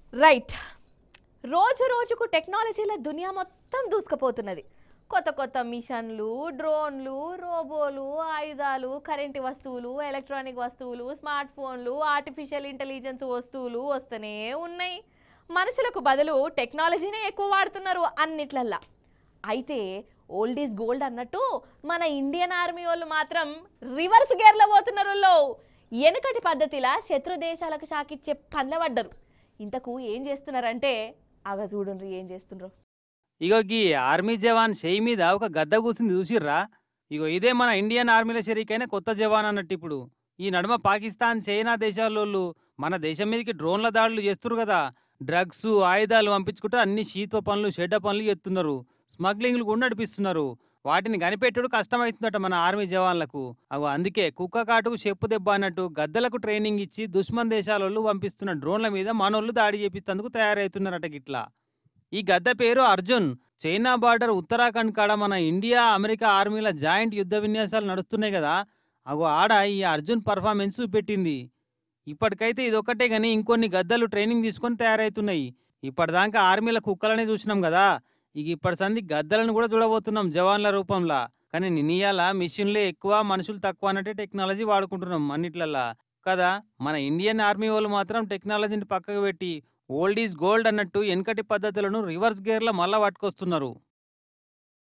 right రోజు రోజుకు టెక్నాలజీల దునియా మొత్తం దూసుకుపోతున్నది కొత్త కొత్త మిషన్లు డ్రోన్లు రోబోలు ఆయుధాలు కరెంటు వస్తువులు ఎలక్ట్రానిక్ వస్తువులు స్మార్ట్ ఫోన్లు ఆర్టిఫిషియల్ ఇంటెలిజెన్స్ వస్తువులు వస్తూనే ఉన్నాయి మనుషులకు బదులు టెక్నాలజీనే ఎక్కువ వాడుతున్నారు అన్నిట్లల్లా అయితే ఓల్డ్ ఈజ్ గోల్డ్ అన్నట్టు మన ఇండియన్ ఆర్మీ వాళ్ళు మాత్రం రివర్స్ గేర్లో పోతున్నారు లో వెనుకటి పద్ధతిలా శత్రు దేశాలకు షాకిచ్చే పడ్డరు ఇంతకు ఏం చేస్తున్నారంటే అగ చూడండి ఏం చేస్తుండ్రు ఇగో గీ ఆర్మీ జవాన్ చేయి మీద ఒక గద్ద కూసింది చూసిర్రా ఇగో ఇదే మన ఇండియన్ ఆర్మీలో షరీకైన కొత్త జవాన్ అన్నట్టు ఇప్పుడు ఈ నడుమ పాకిస్తాన్ చైనా దేశాలోళ్ళు మన దేశం మీదకి డ్రోన్ల దాడులు చేస్తురు కదా డ్రగ్స్ ఆయుధాలు పంపించుకుంటూ అన్ని శీత్వ పనులు షెడ్డ పనులు చేస్తున్నారు స్మగ్లింగ్లు కూడా నడిపిస్తున్నారు వాటిని కనిపెట్టుడు కష్టమవుతుందట మన ఆర్మీ జవాన్లకు అగో అందుకే కుక్క కాటుకు చెప్పు దెబ్బ అన్నట్టు గద్దలకు ట్రైనింగ్ ఇచ్చి దుష్మన్ దేశాలోళ్ళు పంపిస్తున్న డ్రోన్ల మీద మనోళ్ళు దాడి చేపిస్తందుకు తయారవుతున్నారట గిట్లా ఈ గద్ద పేరు అర్జున్ చైనా బార్డర్ ఉత్తరాఖండ్ కాడ మన ఇండియా అమెరికా ఆర్మీల జాయింట్ యుద్ధ విన్యాసాలు నడుస్తున్నాయి కదా అగో ఆడ ఈ అర్జున్ పర్ఫార్మెన్స్ చూపెట్టింది ఇప్పటికైతే ఇదొక్కటే గాని ఇంకొన్ని గద్దలు ట్రైనింగ్ తీసుకొని తయారవుతున్నాయి ఇప్పటిదాకా ఆర్మీల కుక్కలనే చూసినాం కదా ఇక ఇప్పటి సంది గద్దలను కూడా చూడబోతున్నాం జవాన్ల రూపంలో కానీ నినియాల మిషన్లే ఎక్కువ మనుషులు తక్కువ అన్నట్టే టెక్నాలజీ వాడుకుంటున్నాం అన్నిట్లల్లా కదా మన ఇండియన్ ఆర్మీ వాళ్ళు మాత్రం టెక్నాలజీని పక్కకు పెట్టి ఓల్డ్ ఈజ్ గోల్డ్ అన్నట్టు వెనకటి పద్ధతులను రివర్స్ గేర్లో మళ్ళా పట్టుకొస్తున్నారు